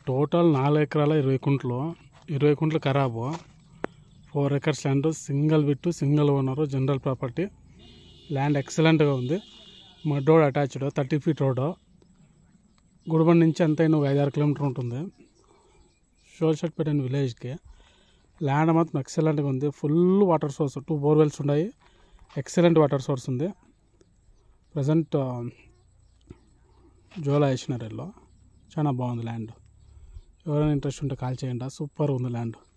total నాలుగు ఎకరాల ఇరవై కుంట్లు ఇరవై కుంట్లు ఖరాబు four acres land single bit single owner general property land ఎక్సలెంట్గా ఉంది mud road attached thirty feet road Gudibandi నుంచి ఎంతైనా ఒక ఐదారు కిలోమీటర్ ఉంటుంది షోల్షట్పేట అనే విలేజ్కి ల్యాండ్ మాత్రం ఎక్సలెంట్గా ఉంది full water source two borewells ఉన్నాయి ఎక్సలెంట్ వాటర్ సోర్స్ ఉంది ప్రజెంట్ జోలా వేసినారు వీళ్ళు చాలా బాగుంది ల్యాండ్ ఎవరైనా ఇంట్రెస్ట్ ఉంటే కాల్ చేయండి సూపర్ ఉంది ల్యాండ్